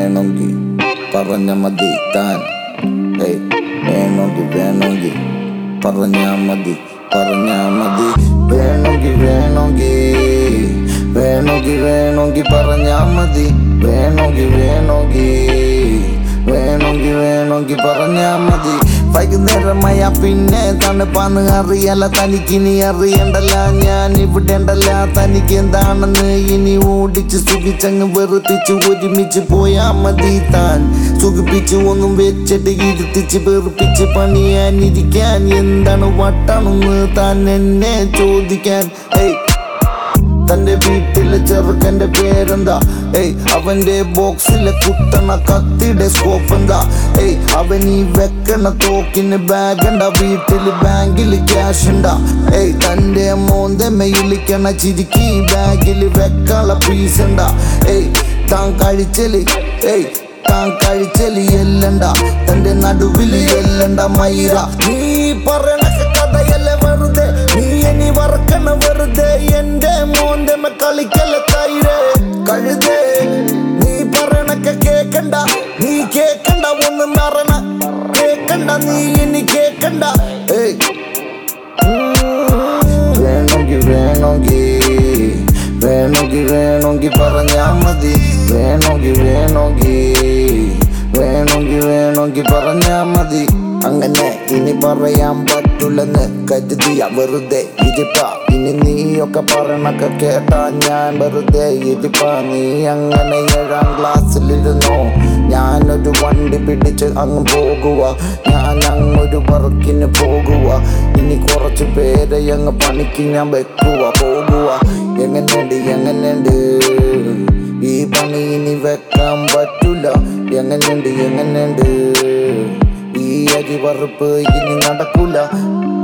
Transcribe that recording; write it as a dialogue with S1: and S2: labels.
S1: വേണമെങ്കിൽ പറഞ്ഞ മതി താൻ ഏയ് വേണമെങ്കിൽ വേണമെങ്കിൽ പറഞ്ഞാ മതി പറഞ്ഞാ മതി വേണമെങ്കിൽ വേണമെങ്കിൽ വേണമെങ്കിൽ വേണമെങ്കിൽ പറഞ്ഞാ മതി വേണമെങ്കിൽ വേണമെങ്കിൽ വേണമെങ്കിൽ വേണമെങ്കിൽ പറഞ്ഞാ മതി വൈകുന്നേരമായ പിന്നെ തണുപ്പാന്ന് അറിയല തനിക്കിനി അറിയണ്ടല്ല ഞാൻ ഇവിടെ ഉണ്ടല്ല തനിക്ക് എന്താണെന്ന് ഇനി ഓടിച്ച് സുഖിച്ചങ്ങ് വെറുപ്പിച്ച് ഒരുമിച്ച് പോയാ മതി താൻ സുഖിപ്പിച്ച് ഒന്നും വെച്ചിട്ട് ഇരുത്തിച്ച് വെറുപ്പിച്ച് പണിയാനിരിക്കാൻ എന്താണ് വട്ടാണെന്ന് താൻ എന്നെ ചോദിക്കാൻ ഏയ് തന്റെ വീട്ടിലെ ചെറുക്കന്റെ പേരെന്താ ഏയ് അവന്റെ ബോക്സിലെ കുത്തണ കത്തിയുടെ സ്കോപ്പ് എന്താ ഏയ് അവൻ ഈ വെക്കണ തോക്കിന് ബാഗ് ഉണ്ടാ വീട്ടില് ബാങ്കിൽ ക്യാഷ് ഉണ്ടാ ഏയ് തന്റെ മോന്റെ മെയിലിക്കണ ചിരിക്കി ബാഗിൽ വെക്കാനുള്ള പീസ് ഉണ്ടാ ഏയ് താൻ കഴിച്ചല് ഏയ് താൻ കഴിച്ചല് എല്ലണ്ട തന്റെ നടുവില് എല്ലണ്ട മൈറ നീ പറയണ കഥയല്ല വെറുതെ നീ ഇനി വറക്കണ വെറുതെ എന്റെ മോന്റെ മെ കളിക്കല തൈര് കഴുതേ നീ പറയണൊക്കെ കേക്കണ്ട നീ കേക്കണ്ട ഒന്ന് മറണ കേക്കണ്ട നീ ഇനി കേക്കണ്ട ഏയ് വേണമെങ്കിൽ വേണമെങ്കിൽ വേണമെങ്കിൽ വേണമെങ്കിൽ പറഞ്ഞാ മതി വേണമെങ്കിൽ വേണമെങ്കിൽ വേണമെങ്കിൽ വേണമെങ്കിൽ പറഞ്ഞാ മതി അങ്ങനെ ഇനി പറയാൻ പറ്റില്ലെന്ന് കരുതിയ വെറുതെ ഇരിപ്പ ഇനി നീയൊക്കെ പറയണൊക്കെ കേട്ടാ ഞാൻ വെറുതെ ഇരിപ്പ നീ അങ്ങനെ ഏഴാം ക്ലാസ്സിലിരുന്നോ ഞാനൊരു വണ്ടി പിടിച്ച് അങ്ങ് പോകുക ഞാൻ അങ്ങൊരു വർക്കിന് പോകുക ഇനി കുറച്ച് പേരെ അങ്ങ് പണിക്ക് ഞാൻ വെക്കുക പോകുക എങ്ങനെയുണ്ട് എങ്ങനെയുണ്ട് ഈ പണി ഇനി വെക്കാൻ പറ്റൂല എങ്ങനെയുണ്ട് എങ്ങനെയുണ്ട് ഈ അരി വറുപ്പ് ഇനി നടക്കൂല